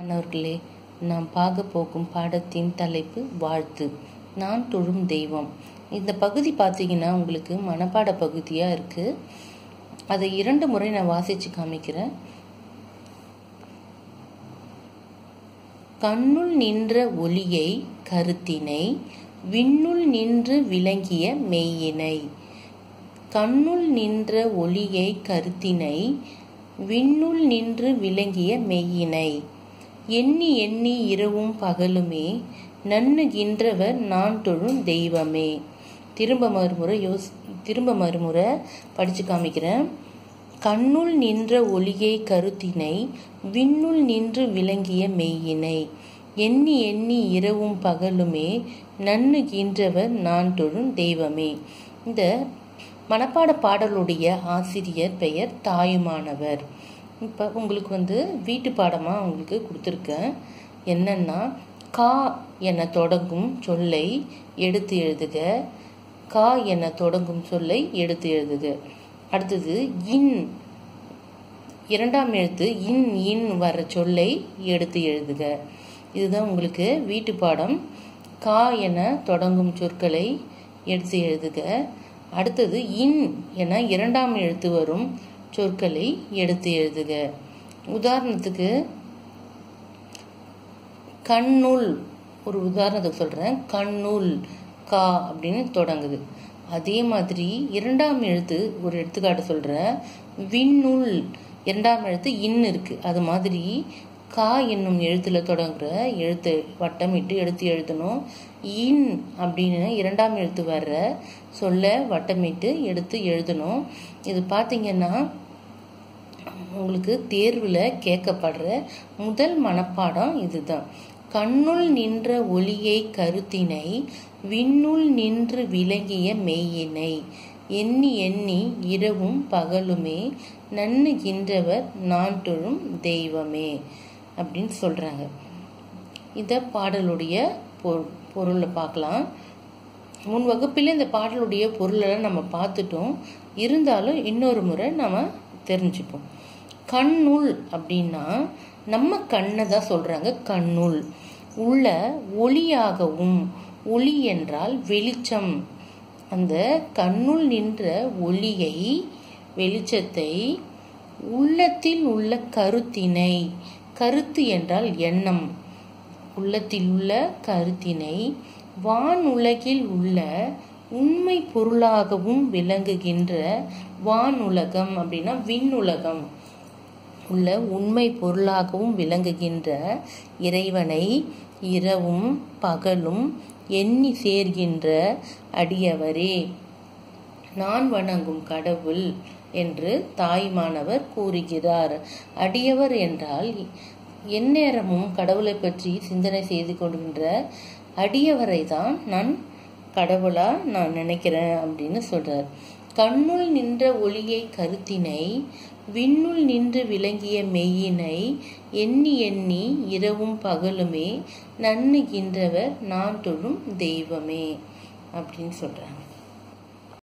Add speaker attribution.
Speaker 1: மாணவர்களே நாம் பார்க்க போகும் பாடத்தின் தலைப்பு வாழ்த்து நான் தொழும் தெய்வம் இந்த பகுதி பார்த்தீங்கன்னா உங்களுக்கு மனப்பாட பகுதியாக இருக்குது அதை இரண்டு முறை நான் வாசித்து காமிக்கிறேன் கண்ணுள் நின்ற ஒளியை கருத்தினை விண்ணுள் நின்று விளங்கிய மெய்யினை கண்ணுள் நின்ற ஒளியை கருத்தினை விண்ணுள் நின்று விளங்கிய மெய்யினை எண்ணி எண்ணி இரவும் பகலுமே நன்னுகின்றவர் நான் தொழும் தெய்வமே திரும்ப மறுமுறை யோஸ் திரும்ப மறுமுறை படித்து காமிக்கிறேன் கண்ணுள் நின்ற ஒளியை கருத்தினை விண்ணுள் நின்று விளங்கிய மெய்யினை எண்ணி எண்ணி இரவும் பகலுமே நன்னுகின்றவர் நான் தொழும் தெய்வமே இந்த மனப்பாட பாடலுடைய ஆசிரியர் பெயர் தாயுமானவர் இப்போ உங்களுக்கு வந்து வீட்டு பாடமாக உங்களுக்கு கொடுத்துருக்கேன் என்னன்னா கா என தொடங்கும் சொல்லை எடுத்து எழுதுக கா என தொடங்கும் சொல்லை எடுத்து எழுதுக அடுத்தது இன் இரண்டாம் எழுத்து இன் இன் வர சொல்லை எடுத்து எழுதுக இதுதான் உங்களுக்கு வீட்டு பாடம் கா என தொடங்கும் சொற்களை எடுத்து எழுதுக அடுத்தது இன் என இரண்டாம் எழுத்து வரும் சொற்களை எடுத்து எழுதுக உதாரணத்துக்கு கண்ணுள் ஒரு உதாரணத்துக்கு சொல்கிறேன் கண்ணுள் கா அப்படின்னு தொடங்குது அதே மாதிரி இரண்டாம் எழுத்து ஒரு எடுத்துக்காட்டு சொல்கிறேன் விண்ணுள் இரண்டாம் எழுத்து இன் இருக்குது அது மாதிரி கா என்னும் எழுத்தில் தொடங்குற எழுத்து வட்டமிட்டு எடுத்து எழுதணும் இன் அப்படின்னு இரண்டாம் எழுத்து வர்ற சொல்ல வட்டமிட்டு எடுத்து எழுதணும் இது பார்த்தீங்கன்னா உங்களுக்கு தேர்வில் கேட்கப்படுற முதல் மனப்பாடம் இதுதான் கண்ணுள் நின்ற ஒளியை கருத்தினை விண்ணுள் நின்று விளங்கிய மெய்யினை எண்ணி எண்ணி இரவும் பகலுமே நன்னுகின்றவர் நான் தொழும் தெய்வமே அப்படின்னு சொல்கிறாங்க இதை பாடலுடைய பொருளை பார்க்கலாம் முன் வகுப்பில் இந்த பாடலுடைய பொருளெல்லாம் நம்ம பார்த்துட்டோம் இருந்தாலும் இன்னொரு முறை நம்ம தெரிஞ்சுப்போம் கண்ணுள் அப்படின்னா நம்ம கண்ணை தான் சொல்கிறாங்க கண்ணுள் உள்ள ஒளியாகவும் ஒளி என்றால் வெளிச்சம் அந்த கண்ணுள் நின்ற ஒளியை வெளிச்சத்தை உள்ளத்தில் உள்ள கருத்தினை கருத்து என்றால் எண்ணம் உள்ளத்தில் உள்ள கருத்தினை வானுலகில் உள்ள உண்மை பொருளாகவும் விளங்குகின்ற வானுலகம் அப்படின்னா விண்ணுலகம் உள்ள உண்மை பொருளாகவும் விளங்குகின்ற இறைவனை இரவும் பகலும் எண்ணி சேர்கின்ற அடியவரே நான் வணங்கும் கடவுள் என்று தாய்மானவர் கூறுகிறார் அடியவர் என்றால் எந்நேரமும் கடவுளை பற்றி சிந்தனை செய்து கொள்கின்ற அடியவரை தான் நான் கடவுளா நான் நினைக்கிறேன் அப்படின்னு சொல்றார் கண்ணுள் நின்ற ஒளியை கருத்தினை விண்ணுள் நின்று விளங்கிய மெய்யினை எண்ணி எண்ணி இரவும் பகலுமே நன்னுகின்றவர் நான் தொழும் தெய்வமே அப்படின்னு சொல்றாங்க